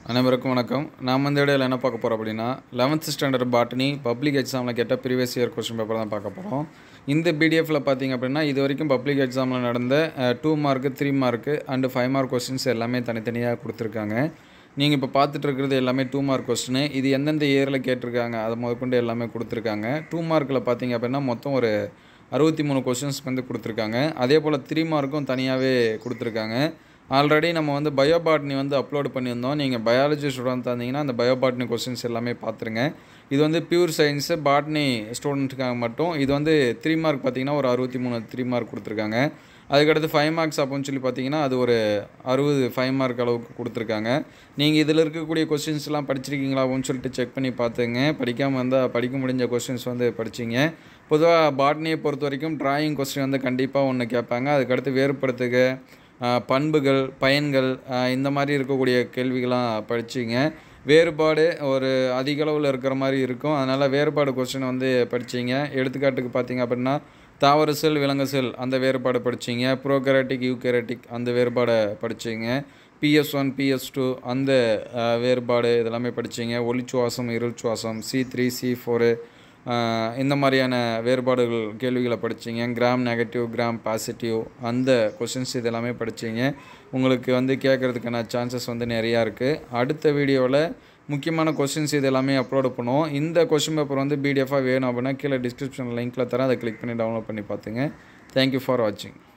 அனைவருக்கும் வணக்கம் நாம் இந்த இடையில என்ன பார்க்க போகிறோம் அப்படின்னா லெவன்த் ஸ்டாண்டர்ட் பாட்டனி பப்ளிக் எக்ஸாமில் கேட்ட ப்ரீவியஸ் இயர் கொஸ்டின் பேப்பர் தான் பார்க்க போகிறோம் இந்த பிடிஎஃப்பில் பார்த்தீங்க அப்படின்னா இது வரைக்கும் பப்ளிக் எக்ஸாமில் நடந்த two mark three mark and five mark questions எல்லாமே தனித்தனியாக கொடுத்துருக்காங்க நீங்கள் இப்போ பார்த்துட்டு இருக்கிறது எல்லாமே டூ மார்க் கொஸ்டின் இது எந்தெந்த இயரில் கேட்டிருக்காங்க அதை முதற்கொண்டு எல்லாமே கொடுத்துருக்காங்க டூ மார்க்கில் பார்த்தீங்க அப்படின்னா மொத்தம் ஒரு அறுபத்தி மூணு கொஸ்டின்ஸ்க்கு வந்து கொடுத்துருக்காங்க அதே போல் த்ரீ மார்க்கும் தனியாகவே கொடுத்துருக்காங்க ஆல்ரெடி நம்ம வந்து பயோபாட்னி வந்து அப்லோட் பண்ணியிருந்தோம் நீங்கள் பயாலஜி ஸ்டூடெண்ட் இருந்தீங்கன்னா அந்த பயோபாட்னி கொஸ்டின்ஸ் எல்லாமே பார்த்துருங்க இது வந்து பியூர் சயின்ஸு பாட்னி ஸ்டூடெண்ட்டுக்காக மட்டும் இது வந்து த்ரீ மார்க் பார்த்தீங்கன்னா ஒரு அறுபத்தி மூணு த்ரீ மார்க் கொடுத்துருக்காங்க அதுக்கடுத்து ஃபைவ் மார்க்ஸ் அப்படின்னு சொல்லி பார்த்தீங்கன்னா அது ஒரு அறுபது ஃபைவ் மார்க் அளவுக்கு கொடுத்துருக்காங்க நீங்கள் இதில் இருக்கக்கூடிய கொஸ்டின்ஸ்லாம் படிச்சிருக்கீங்களா அப்படின்னு சொல்லிட்டு செக் பண்ணி பார்த்துங்க படிக்காமல் இருந்தால் படிக்க முடிஞ்ச கொஸ்டின்ஸ் வந்து படிச்சிங்க பொதுவாக பாட்னியை பொறுத்த வரைக்கும் டிராயிங் கொஸ்டின் வந்து கண்டிப்பாக ஒன்று கேட்பாங்க அதுக்கடுத்து வேறுபடுத்துக ஆஹ் பண்புகள் பயன்கள் ஆஹ் இந்த மாதிரி இருக்கக்கூடிய கேள்விகளாம் படிச்சிங்க வேறுபாடு ஒரு அதிக அளவில் இருக்கிற மாதிரி இருக்கும் அதனால் வேறுபாடு கொஸ்டின் வந்து படிச்சிங்க எடுத்துக்காட்டுக்கு பார்த்தீங்க அப்படின்னா தாவர செல் விலங்கு செல் அந்த வேறுபாடு படிச்சிங்க ப்ரோகரட்டிக் யூகேரட்டிக் அந்த வேறுபாடை படிச்சிங்க பிஎஸ் ஒன் பிஎஸ் டூ அந்த ஆஹ் வேறுபாடு இதெல்லாமே படிச்சிங்க ஒளிச்சுவாசம் இருள் சுவாசம் சி த்ரீ சி ஃபோரு ஆஹ் இந்த மாதிரியான வேறுபாடுகள் கேள்விகளை படிச்சிங்க கிராம் நெகட்டிவ் கிராம் பாசிட்டிவ் அந்த கொஷின்ஸ் இதெல்லாமே படிச்சிங்க உங்களுக்கு வந்து கேட்குறதுக்கான சான்சஸ் வந்து நிறையா இருக்குது அடுத்த வீடியோவில் முக்கியமான கொஷின்ஸ் இது எல்லாமே அப்லோட் பண்ணுவோம் இந்த கொஷின் பேப்பர் வந்து பிடிஎஃபாக வேணும் அப்படின்னா கீழே டிஸ்கிரிப்ஷன் லிங்க்கில் தரேன் அதை கிளிக் பண்ணி டவுன்லோட் பண்ணி பார்த்துங்க தேங்க்யூ ஃபார் வாட்சிங்